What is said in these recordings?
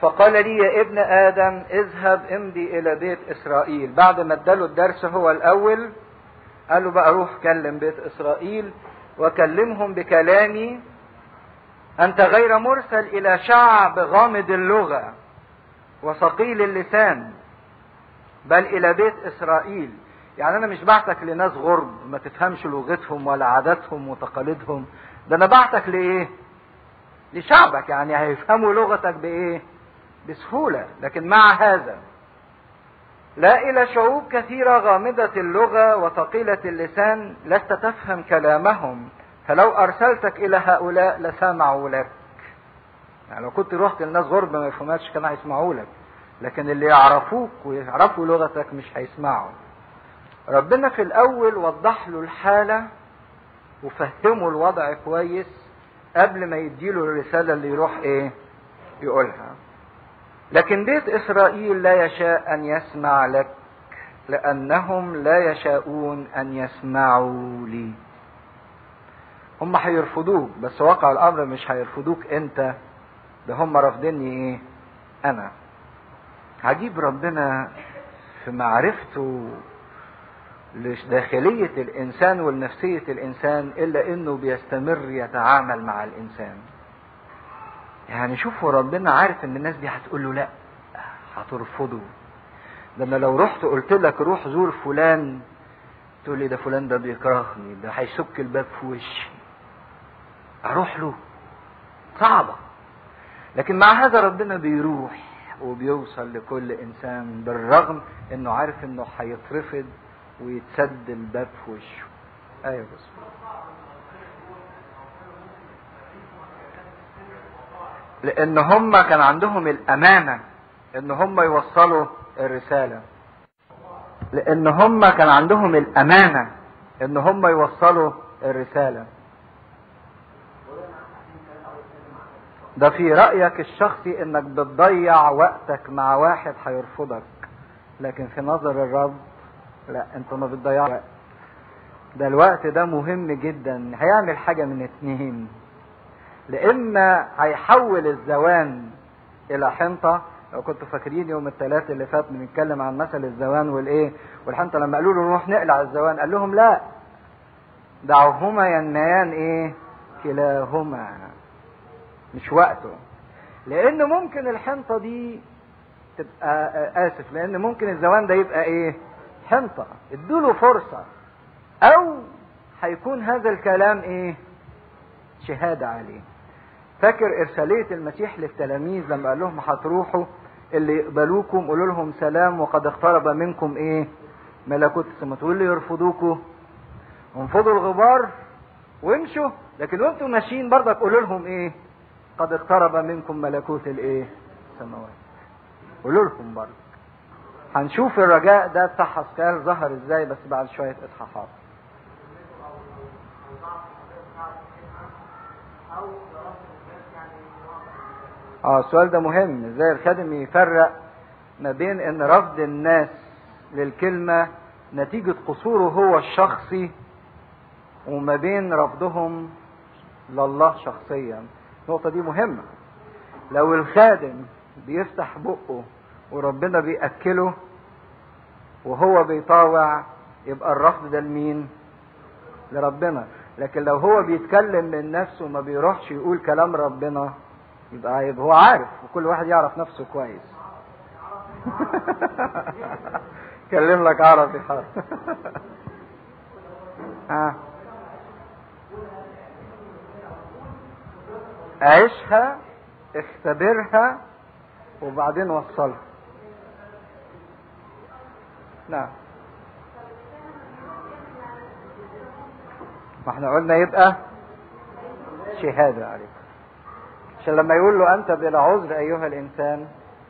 فقال لي يا ابن ادم اذهب امضي الى بيت اسرائيل بعد ما اداله الدرس هو الاول قال له بقى روح كلم بيت اسرائيل وكلمهم بكلامي انت غير مرسل الى شعب غامض اللغه وثقيل اللسان بل الى بيت اسرائيل يعني انا مش بعتك لناس غرب ما تفهمش لغتهم ولا عاداتهم وتقاليدهم ده انا بعتك لايه لشعبك يعني هيفهموا لغتك بايه بسهولة لكن مع هذا لا إلى شعوب كثيرة غامضة اللغة وثقيلة اللسان لست تفهم كلامهم فلو أرسلتك إلى هؤلاء لسمعوا لك يعني لو كنت رحت لناس غرب ما يفهمكش كانوا هيسمعوا لك لكن اللي يعرفوك ويعرفوا لغتك مش هيسمعوا ربنا في الأول وضح له الحالة وفهمه الوضع كويس قبل ما يديله الرسالة اللي يروح ايه يقولها لكن بيت اسرائيل لا يشاء ان يسمع لك لانهم لا يشاءون ان يسمعوا لي هم هيرفضوك بس واقع الامر مش هيرفضوك انت ده هم رافضيني ايه انا عجيب ربنا في معرفته لداخلية الإنسان ولنفسية الإنسان إلا إنه بيستمر يتعامل مع الإنسان. يعني شوفوا ربنا عارف إن الناس دي هتقول له لأ هترفضه. ده أنا لو رحت قلت لك روح زور فلان تقول لي ده فلان ده بيكرهني ده هيسك الباب في وشي. أروح له صعبة. لكن مع هذا ربنا بيروح وبيوصل لكل إنسان بالرغم إنه عارف إنه هيترفض ويتسد الباب في وشه ايوه بس لان هم كان عندهم الامانه ان هم يوصلوا الرساله لان هم كان عندهم الامانه ان هم يوصلوا الرساله ده في رايك الشخصي انك بتضيع وقتك مع واحد هيرفضك لكن في نظر الرب لا انت ما بتضيعش وقت ده الوقت ده مهم جدا هيعمل حاجة من اتنين لإما هيحول الزوان إلى حنطة لو كنتوا فاكرين يوم الثلاث اللي فات بنتكلم عن مثل الزوان والإيه والحنطة لما قالوا له نروح نقلع الزوان قال لهم لا دعوهما ينميان إيه كلاهما مش وقته لأن ممكن الحنطة دي تبقى آسف لأن ممكن الزوان ده يبقى إيه حنطة ادوله فرصة او هيكون هذا الكلام ايه شهادة عليه فاكر ارسالية المسيح للتلاميذ لما قال لهم هتروحوا اللي يقبلوكم قولوا لهم سلام وقد اقترب منكم ايه ملكوت السماء تقول لي يرفضوكوا انفضوا الغبار وامشوا لكن وانتم ماشيين برضك قولوا لهم ايه قد اقترب منكم ملكوت الايه السماوات قولوا لهم برضه هنشوف الرجاء ده بتاع حسكال ظهر ازاي بس بعد شويه اصحاحات اه السؤال ده مهم ازاي الخادم يفرق ما بين ان رفض الناس للكلمة نتيجة قصوره هو الشخصي وما بين رفضهم لله شخصيا النقطة دي مهمة لو الخادم بيفتح بقه وربنا بيأكله وهو بيطاوع يبقى الرفض ده لمين لربنا لكن لو هو بيتكلم من نفسه وما بيروحش يقول كلام ربنا يبقى يبقى هو عارف وكل واحد يعرف نفسه كويس كلم لك عربي حاضر ها عيشها اختبرها وبعدين وصلها نعم ما احنا قلنا يبقى شهادة عليك عشان لما يقول له أنت بلا عذر أيها الإنسان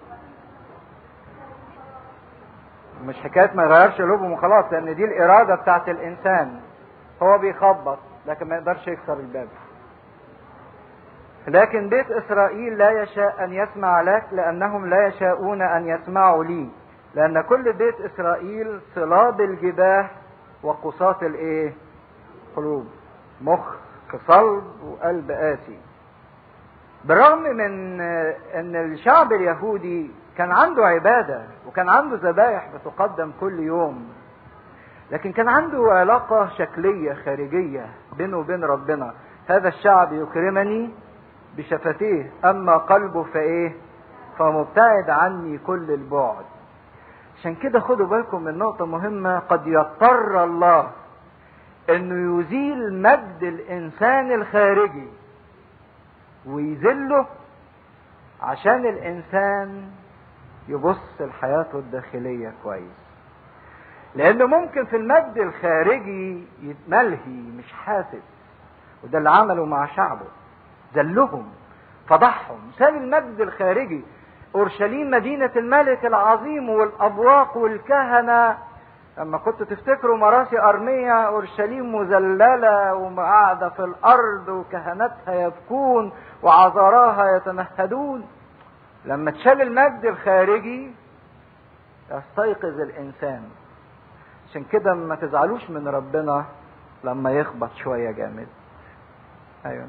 مش حكاية ما يغيرش قلوبهم وخلاص لأن دي الإرادة بتاعت الإنسان هو بيخبط لكن ما يقدرش يكسر الباب لكن بيت إسرائيل لا يشاء أن يسمع لك لأنهم لا يشاءون أن يسمعوا لي لأن كل بيت إسرائيل صلاب الجباه وقساة الإيه؟ قلوب مخ صلب وقلب قاسي بالرغم من ان الشعب اليهودي كان عنده عبادة وكان عنده ذبائح بتقدم كل يوم لكن كان عنده علاقة شكلية خارجية بينه وبين ربنا هذا الشعب يكرمني بشفتيه اما قلبه فايه فمبتعد عني كل البعد عشان كده خدوا بالكم من نقطة مهمة قد يضطر الله انه يزيل مجد الانسان الخارجي ويذله عشان الانسان يبص لحياته الداخلية كويس لانه ممكن في المجد الخارجي يتملهي مش حاسس وده اللي عمله مع شعبه ذلهم فضحهم ساب المجد الخارجي اورشليم مدينة الملك العظيم والابواق والكهنة لما كنتوا تفتكروا مراسي ارمية اورشليم مذللة وقاعدة في الارض وكهنتها يبكون وعذراها يتمهدون لما تشال المجد الخارجي يستيقظ الانسان عشان كده ما تزعلوش من ربنا لما يخبط شوية جامد ايوه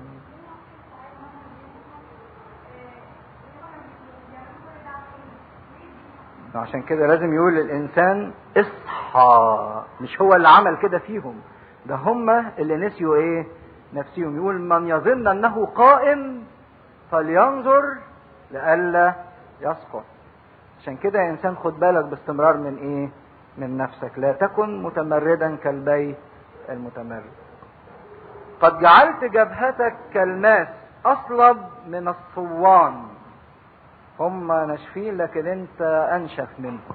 عشان كده لازم يقول للإنسان اصحى مش هو اللي عمل كده فيهم ده هم اللي نسيوا ايه نفسهم يقول من يظن انه قائم فلينظر لئلا يسقط عشان كده يا انسان خد بالك باستمرار من ايه من نفسك لا تكن متمردا كالبيت المتمرد قد جعلت جبهتك كالماس اصلب من الصوان هم ناشفين لكن انت انشف منهم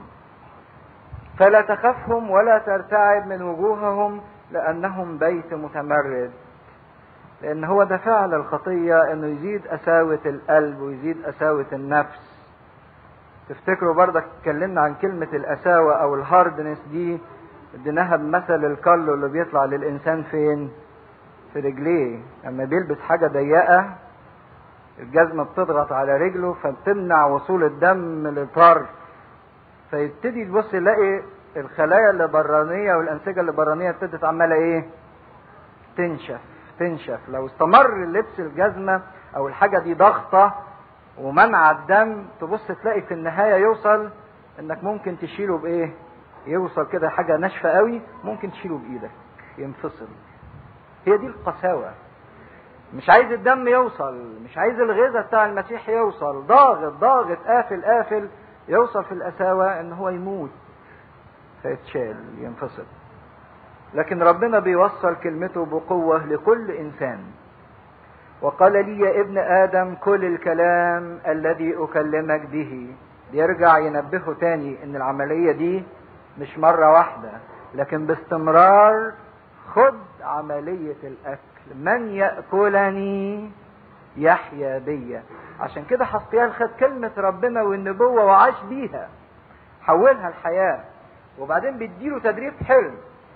فلا تخفهم ولا ترتعب من وجوههم لانهم بيت متمرد لان هو ده فعل الخطيه انه يزيد قساوه القلب ويزيد قساوه النفس تفتكروا برضك اتكلمنا عن كلمه القساوه او الهاردنس دي اديناها بمثل الكل اللي بيطلع للانسان فين في رجليه لما بيلبس حاجه ضيقه الجزمة بتضغط على رجله فبتمنع وصول الدم للطرف فيبتدي يبص يلاقي الخلايا اللي برانية والأنسجة اللي برانية ابتدت عمالة إيه؟ تنشف تنشف لو استمر لبس الجزمة أو الحاجة دي ضغطة ومنع الدم تبص تلاقي في النهاية يوصل إنك ممكن تشيله بإيه؟ يوصل كده حاجة ناشفة قوي ممكن تشيله بإيدك ينفصل هي دي القساوة مش عايز الدم يوصل مش عايز الغذاء بتاع المسيح يوصل ضاغط ضاغط قافل قافل يوصل في القساوة ان هو يموت فيتشال ينفصل لكن ربنا بيوصل كلمته بقوة لكل انسان وقال لي يا ابن ادم كل الكلام الذي اكلمك به يرجع ينبهه تاني ان العملية دي مش مرة واحدة لكن باستمرار خد عملية الاكل من يأكلني يحيا بيا عشان كده حسقيال خد كلمة ربنا والنبوة وعاش بيها حولها الحياة وبعدين بيديله تدريب حلم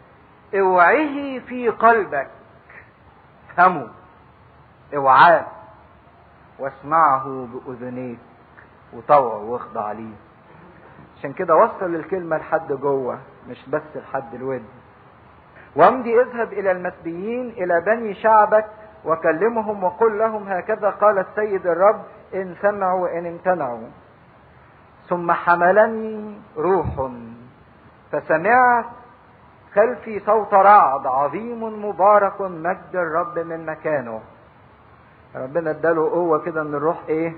اوعيه في قلبك فهمه اوعاه واسمعه بأذنيك وطوعه واخضع ليه عشان كده وصل الكلمة لحد جوه مش بس لحد الود وامضي اذهب الى المسبيين الى بني شعبك وكلمهم وقل لهم هكذا قال السيد الرب ان سمعوا وان امتنعوا ثم حملني روح فسمعت خلفي صوت رعد عظيم مبارك مجد الرب من مكانه ربنا اداله قوه كده ان الروح ايه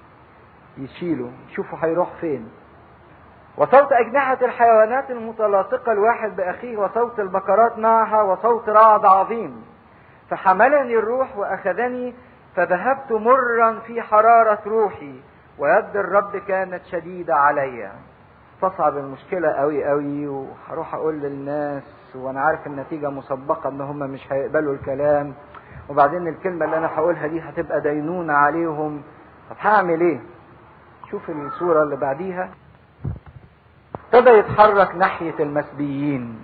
يشيله شوفوا هيروح فين وصوت أجنحة الحيوانات المتلاصقة الواحد بأخيه وصوت البقرات معها وصوت رعد عظيم فحملني الروح وأخذني فذهبت مرا في حرارة روحي ويد الرب كانت شديدة علي تصعب المشكلة قوي قوي وهروح أقول للناس وأنا عارف النتيجة مسبقة إن هم مش هيقبلوا الكلام وبعدين الكلمة اللي أنا هقولها دي هتبقى دينونة عليهم طب هعمل إيه؟ شوف الصورة اللي بعديها ابتدى يتحرك ناحية المسبيين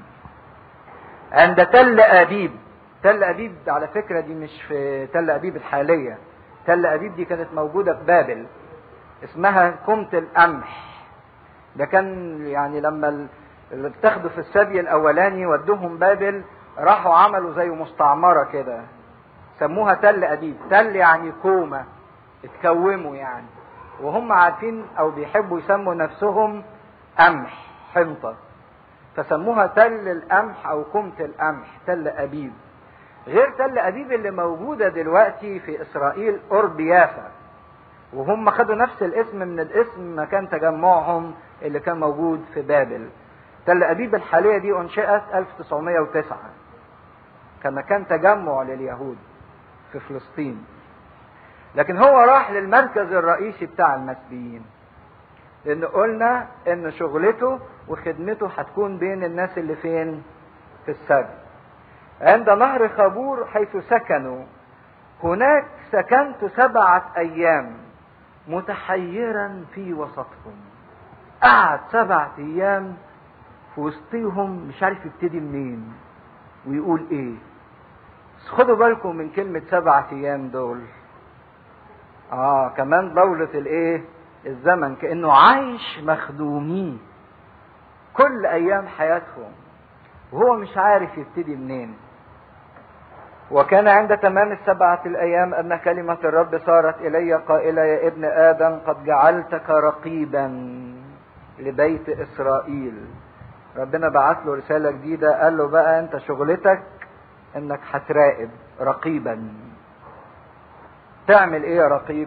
عند تل أبيب تل أبيب على فكرة دي مش في تل أبيب الحالية تل أبيب دي كانت موجودة في بابل اسمها كومة القمح ده كان يعني لما اللي اتخذوا في السبي الأولاني ودوهم بابل راحوا عملوا زي مستعمرة كده سموها تل أبيب تل يعني كومة اتكوموا يعني وهم عارفين او بيحبوا يسموا نفسهم قمح حنطة فسموها تل القمح او كمة القمح تل ابيب غير تل ابيب اللي موجودة دلوقتي في اسرائيل قرب يافا وهم خدوا نفس الاسم من الاسم مكان تجمعهم اللي كان موجود في بابل تل ابيب الحالية دي انشئت 1909 كمكان تجمع لليهود في فلسطين لكن هو راح للمركز الرئيسي بتاع المسبيين لان قلنا ان شغلته وخدمته هتكون بين الناس اللي فين في السبي عند نهر خابور حيث سكنوا هناك سكنت سبعة ايام متحيرا في وسطهم قعد سبعة ايام في وسطهم مش عارف يبتدي منين ويقول ايه بس خدوا بالكم من كلمة سبعة ايام دول اه كمان دولة الايه الزمن كانه عايش مخدومين كل ايام حياتهم وهو مش عارف يبتدي منين وكان عند تمام السبعة الأيام أن كلمة الرب صارت إلي قائلة يا ابن آدم قد جعلتك رقيبا لبيت إسرائيل ربنا بعت له رسالة جديدة قال له بقى أنت شغلتك إنك هتراقب رقيبا تعمل إيه يا رقيب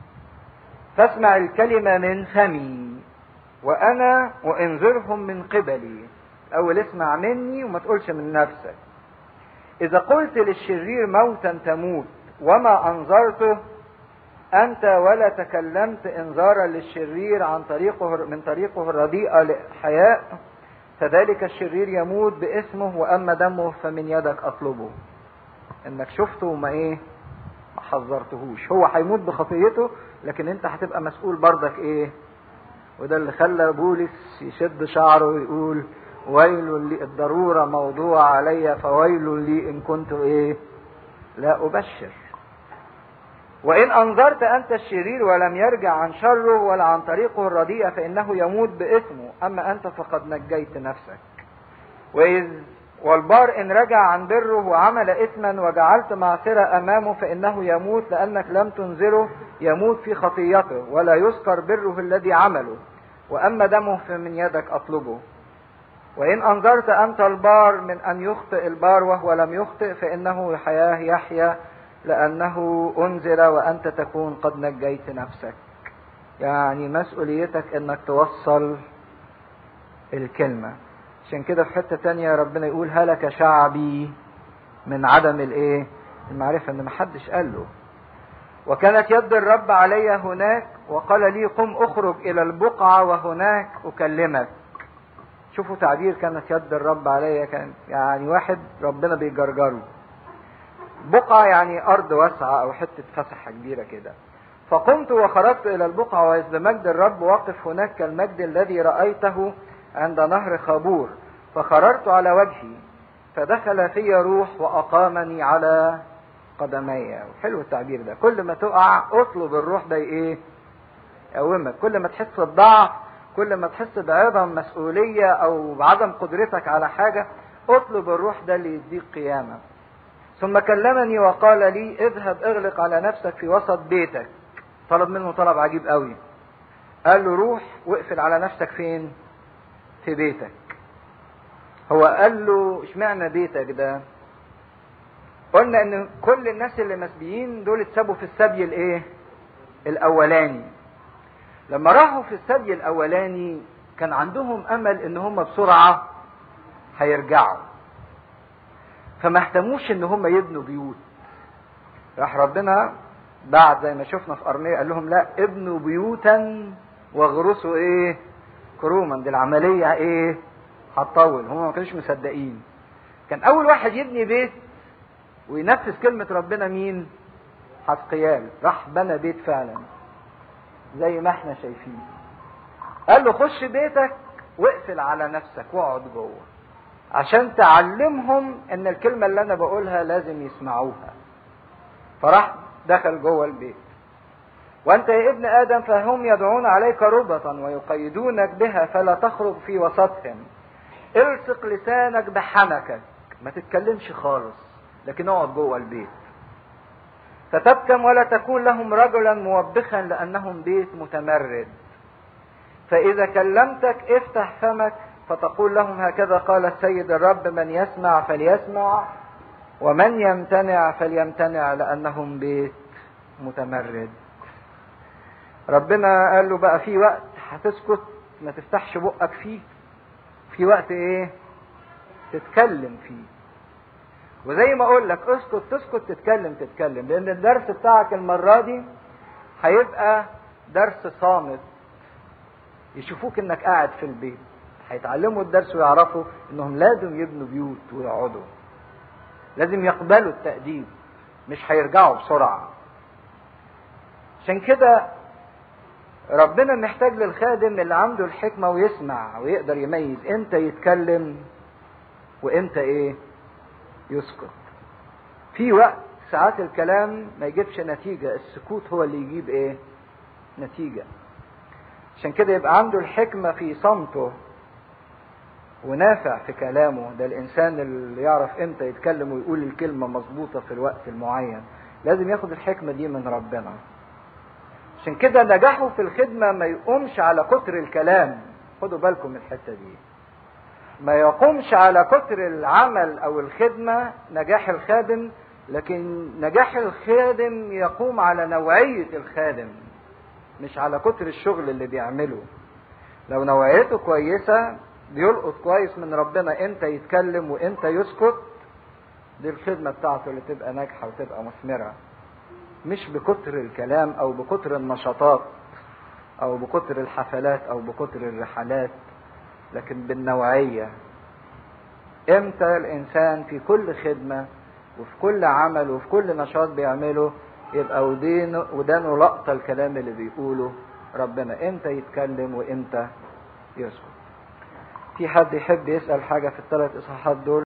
تسمع الكلمة من فمي وأنا وانذرهم من قبلي أول اسمع مني وما تقولش من نفسك إذا قلت للشرير موتا تموت وما أنظرته أنت ولا تكلمت إنذارا للشرير عن طريقه من طريقه الرديئة لحياء فذلك الشرير يموت باسمه وأما دمه فمن يدك أطلبه إنك شفته وما إيه ما حذرتهوش هو هيموت بخطيته لكن أنت هتبقى مسؤول برضك إيه وده اللي خلى بولس يشد شعره ويقول ويل لي الضرورة موضوع علي فويل لي إن كنت إيه لا أبشر وإن أنظرت أنت الشرير ولم يرجع عن شره ولا عن طريقه الرديئة فإنه يموت باسمه أما أنت فقد نجيت نفسك وإذ والبار إن رجع عن بره وعمل إثما وجعلت معصرة أمامه فإنه يموت لأنك لم تنذره يموت في خطيته ولا يذكر بره الذي عمله وأما دمه فمن يدك أطلبه وإن أنظرت أنت البار من أن يخطئ البار وهو لم يخطئ فإنه حياة يحيى لأنه أنزل وأنت تكون قد نجيت نفسك يعني مسؤوليتك أنك توصل الكلمة عشان كده في حتة تانية ربنا يقول هلك شعبي من عدم الايه المعرفة ان محدش قال له وكانت يد الرب علي هناك وقال لي قم اخرج الى البقعة وهناك اكلمك شوفوا تعبير كانت يد الرب عليا كان يعني واحد ربنا بيجرجره بقعة يعني أرض واسعة أو حتة فسحة كبيرة كده فقمت وخرجت إلى البقعة وإذ مجد الرب واقف هناك كالمجد الذي رأيته عند نهر خابور فخررت على وجهي فدخل في روح وأقامني على قدمي حلو التعبير ده كل ما تقع اطلب الروح ده ايه يقومك كل ما تحس بضعف كل ما تحس بعظم مسؤولية او بعدم قدرتك على حاجة اطلب الروح ده اللي يديك قيامة ثم كلمني وقال لي اذهب اغلق على نفسك في وسط بيتك طلب منه طلب عجيب قوي قال له روح واقفل على نفسك فين في بيتك هو قال له اشمعنى بيتك ده قلنا ان كل الناس اللي مسبيين دول اتسابوا في السبي الايه الاولاني لما راحوا في السبي الاولاني كان عندهم امل ان هم بسرعه هيرجعوا فما اهتموش ان هم يبنوا بيوت راح ربنا بعد زي ما شفنا في ارميه قال لهم لا ابنوا بيوتا واغرسوا ايه كروما دي العمليه ايه هتطول هم ما كانوش مصدقين كان اول واحد يبني بيت وينفذ كلمة ربنا مين حسقيال راح بنى بيت فعلا زي ما احنا شايفين قال له خش بيتك واقفل على نفسك واقعد جوه عشان تعلمهم ان الكلمة اللي انا بقولها لازم يسمعوها فراح دخل جوه البيت وانت يا ابن ادم فهم يدعون عليك ربطا ويقيدونك بها فلا تخرج في وسطهم الصق لسانك بحنكك ما تتكلمش خالص لكن اقعد جوه البيت فتبكم ولا تكون لهم رجلا موبخا لأنهم بيت متمرد فإذا كلمتك افتح فمك فتقول لهم هكذا قال السيد الرب من يسمع فليسمع ومن يمتنع فليمتنع لأنهم بيت متمرد ربنا قال له بقى في وقت هتسكت ما تفتحش بقك فيه في وقت ايه تتكلم فيه وزي ما اقول لك اسكت تسكت تتكلم تتكلم لان الدرس بتاعك المره دي هيبقى درس صامت يشوفوك انك قاعد في البيت هيتعلموا الدرس ويعرفوا انهم لازم يبنوا بيوت ويقعدوا لازم يقبلوا التأديب مش هيرجعوا بسرعة عشان كده ربنا محتاج للخادم اللي عنده الحكمة ويسمع ويقدر يميز امتى يتكلم وامتى ايه يسكت في وقت ساعات الكلام ما يجيبش نتيجة السكوت هو اللي يجيب ايه نتيجة عشان كده يبقى عنده الحكمة في صمته ونافع في كلامه ده الانسان اللي يعرف امتى يتكلم ويقول الكلمة مظبوطة في الوقت المعين لازم ياخد الحكمة دي من ربنا عشان كده نجاحه في الخدمة ما يقومش على كتر الكلام خدوا بالكم من الحتة دي ما يقومش على كتر العمل او الخدمة نجاح الخادم لكن نجاح الخادم يقوم على نوعية الخادم مش على كتر الشغل اللي بيعمله لو نوعيته كويسة بيلقط كويس من ربنا امتى يتكلم وامتى يسكت دي الخدمة بتاعته اللي تبقى ناجحة وتبقى مثمرة مش بكتر الكلام او بكتر النشاطات او بكتر الحفلات او بكتر الرحلات لكن بالنوعية امتى الانسان في كل خدمة وفي كل عمل وفي كل نشاط بيعمله يبقى ودينه ودانه لقطة الكلام اللي بيقوله ربنا امتى يتكلم وامتى يسكت في حد يحب يسأل حاجة في الثلاث اصحاحات دول